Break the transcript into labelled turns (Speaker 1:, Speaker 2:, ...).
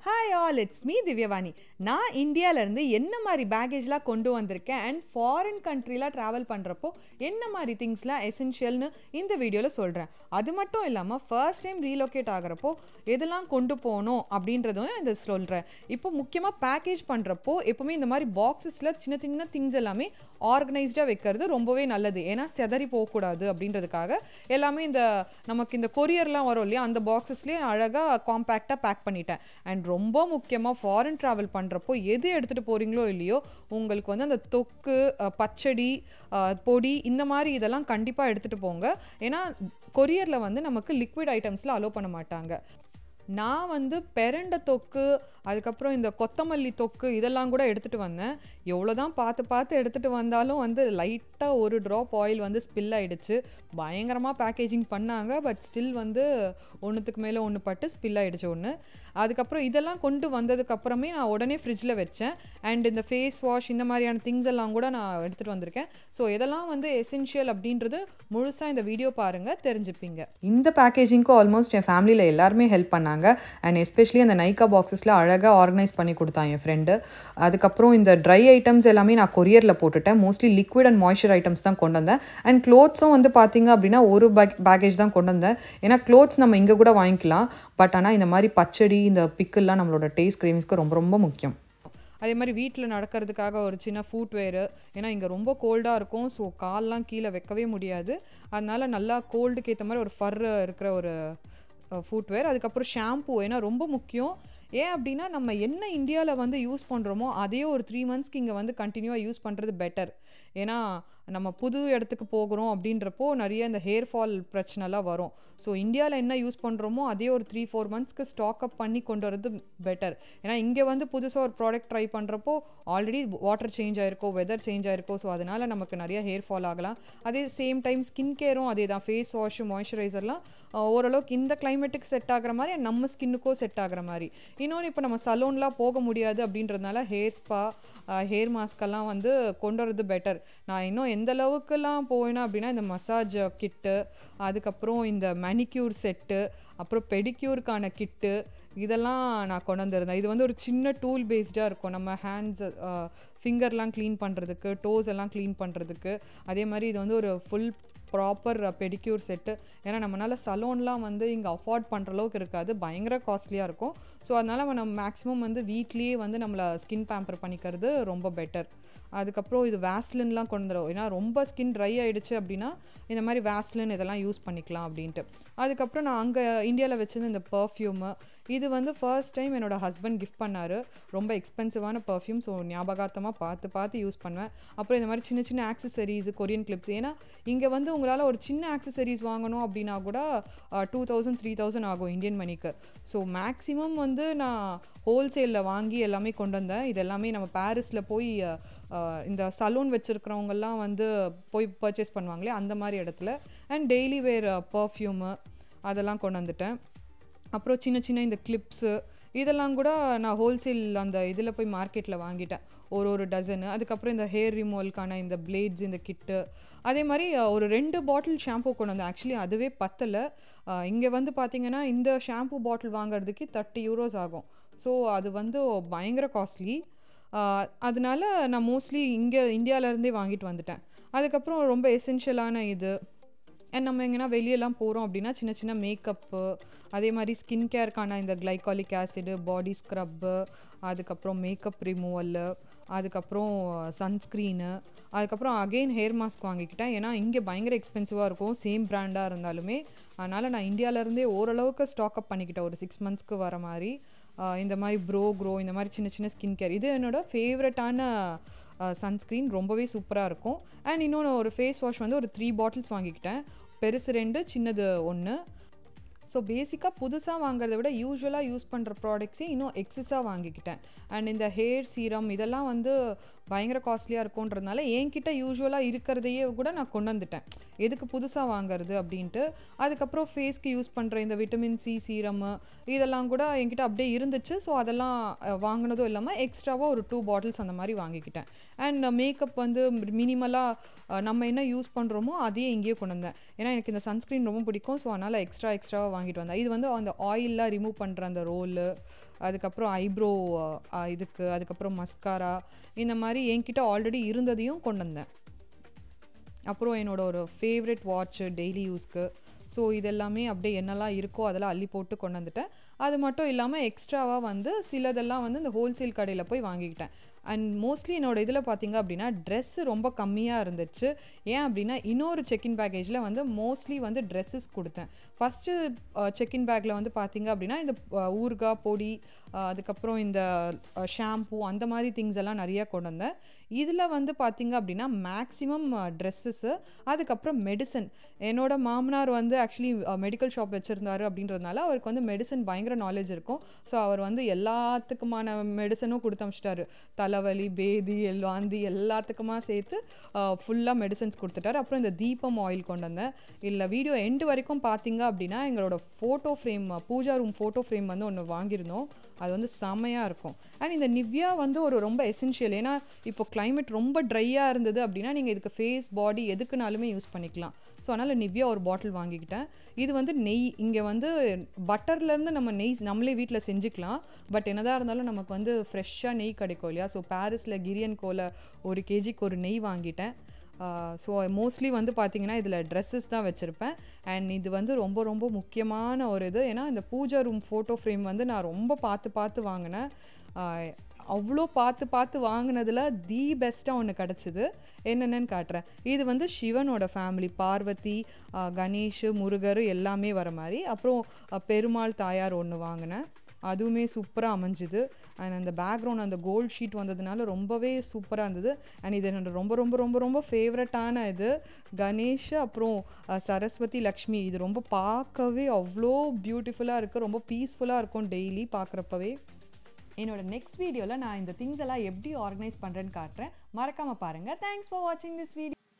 Speaker 1: hi all it's me Divyavani நான் இந்தியாவிலேருந்து என்ன மாதிரி பேகேஜ்லாம் கொண்டு வந்திருக்கேன் அண்ட் ஃபாரின் கண்ட்ரிலாம் ட்ராவல் பண்ணுறப்போ என்ன மாதிரி திங்ஸ்லாம் எசென்ஷியல்னு இந்த வீடியோவில் சொல்கிறேன் அது மட்டும் இல்லாமல் ஃபர்ஸ்ட் டைம் ரீலோகேட் ஆகிறப்போ எதெல்லாம் கொண்டு போகணும் அப்படின்றதும் இந்த சொல்கிறேன் இப்போ முக்கியமாக பேக்கேஜ் பண்ணுறப்போ எப்போவுமே இந்த மாதிரி பாக்ஸஸில் சின்ன சின்ன திங்ஸ் எல்லாமே ஆர்கனைஸ்டாக வைக்கிறது ரொம்பவே நல்லது ஏன்னா செதறி போகக்கூடாது அப்படின்றதுக்காக எல்லாமே இந்த நமக்கு இந்த கொரியர்லாம் வரும் இல்லையா அந்த பாக்ஸஸ்லேயே அழகாக காம்பேக்டாக பேக் பண்ணிட்டேன் அண்ட் ரொம்ப முக்கியமாக ஃபாரின் ட்ராவல் பண்ணுறப்போ எது எடுத்துகிட்டு போகிறீங்களோ இல்லையோ உங்களுக்கு வந்து அந்த தொக்கு அஹ், பச்சடி அஹ், பொடி இந்த மாதிரி இதெல்லாம் கண்டிப்பாக எடுத்துகிட்டு போங்க ஏன்னா கொரியரில் வந்து நமக்கு லிக்விட் ஐட்டம்ஸில் அலோவ் பண்ண மாட்டாங்க நான் வந்து பெரண்டை தொக்கு அதுக்கப்புறம் இந்த கொத்தமல்லி தொக்கு இதெல்லாம் கூட எடுத்துகிட்டு வந்தேன் எவ்வளோ தான் பார்த்து பார்த்து எடுத்துகிட்டு வந்தாலும் வந்து லைட்டாக ஒரு ட்ராப் ஆயில் வந்து ஸ்பில் ஆயிடுச்சு பயங்கரமாக பேக்கேஜிங் பண்ணாங்க பட் ஸ்டில் வந்து ஒன்றுத்துக்கு மேலே ஒன்று பட்டு ஸ்பில் ஆயிடுச்சு ஒன்று அதுக்கப்புறம் இதெல்லாம் கொண்டு வந்ததுக்கப்புறமே நான் உடனே ஃப்ரிட்ஜில் வச்சேன் அண்ட் இந்த ஃபேஸ் வாஷ் இந்த மாதிரியான திங்ஸ் எல்லாம் கூட நான் எடுத்துகிட்டு வந்திருக்கேன் ஸோ இதெல்லாம் வந்து எசென்ஷியல் அப்படின்றது முழுசாக இந்த வீடியோ பாருங்கள் தெரிஞ்சுப்பீங்க இந்த பேக்கேஜிங்க்கு ஆல்மோஸ்ட் என் ஃபேமிலியில் எல்லாருமே ஹெல்ப் பண்ணாங்க அண்ட் எஸ்பெஷலி அந்த நைக்கா பாக்ஸஸில் அழகாக ஆர்கனைஸ் பண்ணி கொடுத்தான் என் ஃப்ரெண்டு அதுக்கப்புறம் இந்த ட்ரை ஐட்டம்ஸ் எல்லாமே நான் கொரியரில் போட்டுட்டேன் mostly liquid and moisture items தான் கொண்டு வந்தேன் அண்ட் க்ளோத்ஸும் வந்து பார்த்தீங்க அப்படின்னா ஒரு பேக் பேக்கேஜ் தான் கொண்டு வந்தேன் ஏன்னா க்ளோத்ஸ் நம்ம இங்கே கூட வாங்கிக்கலாம் பட் ஆனால் இந்த மாதிரி பச்சடி இந்த பிக்கெல்லாம் நம்மளோட டேஸ்ட் கிரேவிங்ஸ்க்கு ரொம்ப ரொம்ப முக்கியம் அதே மாதிரி வீட்டில் நடக்கிறதுக்காக ஒரு சின்ன ஃபுட் வேரு ஏன்னா இங்கே ரொம்ப கோல்டாக இருக்கும் ஸோ கால்லாம் கீழே வைக்கவே முடியாது அதனால நல்லா கோல்டுக்கு ஏற்ற மாதிரி ஒரு ஃபர் இருக்கிற ஒரு ஃபுட்வேர் அதுக்கப்புறம் ஷாம்பு ஏன்னா ரொம்ப முக்கியம் ஏன் அப்படின்னா நம்ம என்ன இந்தியாவில் வந்து யூஸ் பண்ணுறோமோ அதே ஒரு த்ரீ மந்த்ஸ்க்கு இங்கே வந்து கண்டினியூவாக யூஸ் பண்ணுறது பெட்டர் ஏன்னா நம்ம புது இடத்துக்கு போகிறோம் அப்படின்றப்போ நிறைய இந்த ஹேர் ஃபால் பிரச்சனைலாம் வரும் ஸோ இந்தியாவில் என்ன யூஸ் பண்ணுறோமோ அதே ஒரு த்ரீ ஃபோர் மந்த்ஸ்க்கு ஸ்டாக் அப் பண்ணி கொண்டு வரது பெட்டர் ஏன்னா இங்கே வந்து புதுசாக ஒரு ப்ராடக்ட் ட்ரை பண்ணுறப்போ ஆல்ரெடி வாட்டர் சேஞ்ச் ஆயிருக்கோ வெதர் சேஞ்ச் ஆயிருக்கோ ஸோ அதனால் நமக்கு நிறைய ஹேர் ஃபால் ஆகலாம் அதே சேம் டைம் ஸ்கின் கேரும் அதே தான் ஃபேஸ் வாஷு மாய்ஸ்சரைசர்லாம் ஓரளவுக்கு இந்த கிளைமேட்டுக்கு செட் ஆகுற மாதிரி நம்ம ஸ்கின்னுக்கும் செட் ஆகுற மாதிரி இன்னொன்று இப்போ நம்ம சலூன்லாம் போக முடியாது அப்படின்றதுனால ஹேர் ஸ்பா ஹேர் மாஸ்கெல்லாம் வந்து கொண்டு வரது பெட்டர் நான் இன்னும் எந்த அளவுக்குலாம் போயினேன் அப்படின்னா இந்த மசாஜ் கிட்டு அதுக்கப்புறம் இந்த மேனிக்யூர் செட்டு அப்புறம் பெடிக்யூருக்கான கிட்டு இதெல்லாம் நான் கொண்டு வந்திருந்தேன் இது வந்து ஒரு சின்ன டூல் பேஸ்டாக இருக்கும் நம்ம ஹேண்ட்ஸ் ஃபிங்கர்லாம் க்ளீன் பண்ணுறதுக்கு டோஸ் எல்லாம் க்ளீன் பண்ணுறதுக்கு அதே மாதிரி இது வந்து ஒரு ஃபுல் ப்ராப்பர் பெடிக்யூர் செட்டு ஏன்னா நம்மளால் சலூன்லாம் வந்து இங்கே அஃபோர்ட் பண்ணுற அளவுக்கு இருக்காது பயங்கர காஸ்ட்லியாக இருக்கும் ஸோ அதனால் நம்ம மேக்ஸிமம் வந்து வீட்லேயே வந்து நம்மளை ஸ்கின் பேம்பர் பண்ணிக்கிறது ரொம்ப பெட்டர் அதுக்கப்புறம் இது வேஸ்லின்லாம் கொண்டு வந்துடும் ஏன்னா ரொம்ப ஸ்கின் ட்ரை ஆகிடுச்சு அப்படின்னா இந்த மாதிரி வேஸ்லின் இதெல்லாம் யூஸ் பண்ணிக்கலாம் அப்படின்ட்டு அதுக்கப்புறம் நான் அங்கே இந்தியாவில் வச்சிருந்த இந்த பர்ஃப்யூமு இது வந்து ஃபர்ஸ்ட் டைம் என்னோட ஹஸ்பண்ட் கிஃப்ட் பண்ணார் ரொம்ப எக்ஸ்பென்சிவான பர்ஃப்யூம் ஸோ ஞாபகார்த்தமாக பார்த்து பார்த்து யூஸ் பண்ணுவேன் அப்புறம் இந்த மாதிரி சின்ன சின்ன ஆக்சசரிஸ் கொரியன் கிளிப்ஸ் ஏன்னா இங்கே வந்து உங்களால் ஒரு சின்ன ஆக்சசரிஸ் வாங்கணும் அப்படின்னா கூட டூ தௌசண்ட் த்ரீ தௌசண்ட் ஆகும் இந்தியன் மணிக்கு ஸோ மேக்ஸிமம் வந்து நான் ஹோல்சேலில் வாங்கி எல்லாமே கொண்டு வந்தேன் இது எல்லாமே நம்ம பாரிஸில் போய் அஹ், இந்த சலூன் வச்சுருக்கிறவங்கெல்லாம் வந்து போய் பர்ச்சேஸ் பண்ணுவாங்களே அந்த மாதிரி இடத்துல அண்ட் டெய்லி வேர் பர்ஃப்யூமு அதெல்லாம் கொண்டு வந்துட்டேன் அப்புறம் சின்ன சின்ன இந்த கிளிப்ஸு இதெல்லாம் கூட நான் ஹோல்சேல் அந்த இதில் போய் மார்க்கெட்டில் வாங்கிட்டேன் ஒரு ஒரு டசனு அதுக்கப்புறம் இந்த ஹேர் ரிமூவலுக்கான இந்த பிளேட்ஸ் இந்த கிட்டு அதே மாதிரி அஹ், ஒரு ரெண்டு பாட்டில் ஷாம்பு கொண்டு வந்தேன் ஆக்சுவலி அதுவே பத்தலை இங்கே வந்து பார்த்தீங்கன்னா இந்த ஷாம்பு பாட்டில் வாங்குறதுக்கு தேர்ட்டி யூரோஸ் ஆகும் ஸோ அது வந்து பயங்கர காஸ்ட்லி அதனால நான் மோஸ்ட்லி இங்கே இந்தியாவிலேருந்தே வாங்கிட்டு வந்துட்டேன் அதுக்கப்புறம் ரொம்ப எசென்ஷியலான இது அண்ட் நம்ம எங்கன்னா வெளியெல்லாம் போகிறோம் அப்படின்னா சின்ன சின்ன மேக்கப்பு அதே மாதிரி ஸ்கின் கேருக்கான இந்த கிளைகாலிக் ஆசிடு பாடி ஸ்க்ரப்பு அதுக்கப்புறம் மேக்கப் ரிமூவல்லு அதுக்கப்புறம் சன்ஸ்க்ரீனு அதுக்கப்புறம் அகெயின் ஹேர் மாஸ்க் வாங்கிக்கிட்டேன் ஏன்னா இங்கே பயங்கர எக்ஸ்பென்சிவாக இருக்கும் சேம் பிராண்டாக இருந்தாலுமே அதனால் நான் இந்தியாவிலேருந்தே ஓரளவுக்கு ஸ்டாக் அப் பண்ணிக்கிட்டேன் ஒரு சிக்ஸ் மந்த்ஸ்க்கு வர மாதிரி ஆஹ் இந்த மாதிரி ப்ரோ க்ரோ இந்த மாதிரி சின்ன சின்ன ஸ்கின் கேர் இது என்னோட ஃபேவரட்டான சன்ஸ்க்ரீன் ரொம்பவே சூப்பராக இருக்கும் அண்ட் இன்னொன்று ஒரு ஃபேஸ் வாஷ் வந்து ஒரு த்ரீ பாட்டில்ஸ் வாங்கிக்கிட்டேன் பெருசு ரெண்டு சின்னது ஒன்று ஸோ பேசிக்காக புதுசாக வாங்குறத விட யூஸ்வலாக யூஸ் பண்ணுற ப்ராடக்ட்ஸே இன்னும் எக்ஸஸாக வாங்கிக்கிட்டேன் அண்ட் இந்த ஹேர் சீரம் இதெல்லாம் வந்து பயங்கர காஸ்ட்லியாக இருக்கும்ன்றதுனால என்கிட்ட யூஸ்வலாக இருக்கிறதையே கூட நான் கொண்டு வந்துட்டேன் எதுக்கு புதுசாக வாங்குறது அப்படின்ட்டு அதுக்கப்புறம் ஃபேஸ்க்கு யூஸ் பண்ணுற இந்த விட்டமின் சி சீரமு இதெல்லாம் கூட என்கிட்ட அப்படியே இருந்துச்சு ஸோ அதெல்லாம் அஹ், வாங்கினதும் இல்லாமல் எக்ஸ்ட்ராவாக ஒரு டூ பாட்டில்ஸ் அந்த மாதிரி வாங்கிக்கிட்டேன் அண்ட் மேக்கப் வந்து மினிமலாக நம்ம என்ன யூஸ் பண்ணுறோமோ அதையே இங்கேயே கொண்டு வந்தேன் ஏன்னா எனக்கு இந்த சன்ஸ்க்ரீன் ரொம்ப பிடிக்கும் ஸோ அதனால் எக்ஸ்ட்ரா எக்ஸ்ட்ராவாக வாங்கிட்டு வந்தேன் இது வந்து அந்த ஆயிலெலாம் ரிமூவ் பண்ணுற அந்த ரோலு அதுக்கப்புறம் ஐப்ரோ இதுக்கு அதுக்கப்புறம் மஸ்காரா இந்த மாதிரி என்கிட்ட ஆல்ரெடி இருந்ததையும் கொண்டு வந்தேன் அப்புறம் என்னோட ஒரு ஃபேவரட் வாட்ச்சு டெய்லி யூஸ்க்கு ஸோ இதெல்லாமே அப்படியே என்னெல்லாம் இருக்கோ அதெல்லாம் அள்ளி போட்டு கொண்டு வந்துட்டேன் அது மட்டும் இல்லாமல் எக்ஸ்ட்ராவாக வந்து சிலதெல்லாம் வந்து இந்த ஹோல்சேல் கடையில் போய் வாங்கிக்கிட்டேன் அண்ட் மோஸ்ட்லி என்னோட இதில் பார்த்தீங்க அப்படின்னா ட்ரெஸ்ஸு ரொம்ப கம்மியாக இருந்துச்சு ஏன் அப்படின்னா இன்னொரு செக்இன் பேக்கேஜில் வந்து மோஸ்ட்லி வந்து ட்ரெஸ்ஸஸ் கொடுத்தேன் ஃபஸ்ட்டு செக்இன் பேக்கில் வந்து பார்த்தீங்க அப்படின்னா இந்த அஹ், ஊறுகாய் பொடி அஹ், அதுக்கப்புறம் இந்த ஷாம்பூ அந்த மாதிரி திங்ஸ் எல்லாம் நிறைய கொண்டு வந்தேன் இதில் வந்து பார்த்தீங்க அப்படின்னா மேக்ஸிமம் ட்ரெஸ்ஸஸ்ஸு அதுக்கப்புறம் மெடிசன் என்னோட மாமனார் வந்து ஆக்சுவலி மெடிக்கல் ஷாப் வச்சுருந்தாரு அப்படின்றதுனால அவருக்கு வந்து மெடிசன் பயங்கர நாலேஜ் இருக்கும் ஸோ அவர் வந்து எல்லாத்துக்குமான மெடிசனும் கொடுத்து அமிச்சிட்டாரு தலைவலி பேதி எல் வாந்தி எல்லாத்துக்குமா சேர்த்து ஃபுல்லாக மெடிசன்ஸ் கொடுத்துட்டாரு அப்புறம் இந்த தீபம் ஆயில் கொண்டு வந்தேன் இல்லை வீடியோ எண்டு வரைக்கும் பார்த்தீங்க அப்படின்னா எங்களோட photo frame pooja room photo frame வந்து ஒன்று வாங்கியிருந்தோம் அது வந்து செமையாக இருக்கும் அண்ட் இந்த நிவ்யா வந்து ஒரு ரொம்ப எசென்ஷியல் ஏன்னா இப்போ climate ரொம்ப ட்ரையாக இருந்தது அப்படின்னா நீங்கள் இதுக்கு ஃபேஸ் பாடி எதுக்குனாலுமே யூஸ் பண்ணிக்கலாம் ஸோ அதனால் நிவ்யா ஒரு பாட்டில் வாங்கிக்கிட்டேன் இது வந்து நெய் இங்கே வந்து பட்டர்லேருந்து நம்ம நெய் நம்மளே வீட்டில் செஞ்சுக்கலாம் பட் என்னதான் இருந்தாலும் நமக்கு வந்து ஃப்ரெஷ்ஷாக நெய் கிடைக்கும் இல்லையா ஸோ பாரிஸில் கிரியன் கோல ஒரு கேஜிக்கு ஒரு நெய் வாங்கிட்டேன் ஸோ மோஸ்ட்லி வந்து பார்த்தீங்கன்னா இதில் ட்ரெஸ்ஸஸ் தான் வச்சுருப்பேன் அண்ட் இது வந்து ரொம்ப ரொம்ப முக்கியமான ஒரு இது ஏன்னா இந்த பூஜா ரூம் ஃபோட்டோ ஃப்ரேம் வந்து நான் ரொம்ப பார்த்து பார்த்து வாங்கினேன் ஆஹ் அவ்வளோ பார்த்து பார்த்து வாங்கினதில் தி பெஸ்ட்டாக ஒன்று கிடச்சிது என்னென்னு காட்டுறேன் இது வந்து சிவனோட ஃபேமிலி பார்வதி ஆஹ் கணேஷ் முருகர் எல்லாமே வர மாதிரி அப்புறம் ஆஹ் பெருமாள் தாயார் ஒன்று வாங்கினேன் அதுவுமே சூப்பராக அமைஞ்சுது அண்ட் அந்த பேக்ரவுண்ட் அந்த கோல்ட் ஷீட் வந்ததுனால ரொம்பவே சூப்பராக இருந்தது அண்ட் இது என்னோட ரொம்ப ரொம்ப ரொம்ப ரொம்ப ஃபேவரட்டான இது கணேஷ் அப்புறம் அஹ், சரஸ்வதி லக்ஷ்மி இது ரொம்ப பார்க்கவே அவ்வளோ பியூட்டிஃபுல்லாக இருக்குது ரொம்ப பீஸ்ஃபுல்லாக இருக்கும் டெய்லி பார்க்குறப்பவே என்னோட நெக்ஸ்ட் வீடியோவில் நான் இந்த திங்ஸ் எல்லாம் எப்படி ஆர்கனைஸ் பண்ணுறேன்னு காட்டுறேன் மறக்காமல் பாருங்கள் தேங்க்ஸ் ஃபார் வாட்சிங் திஸ் வீடியோ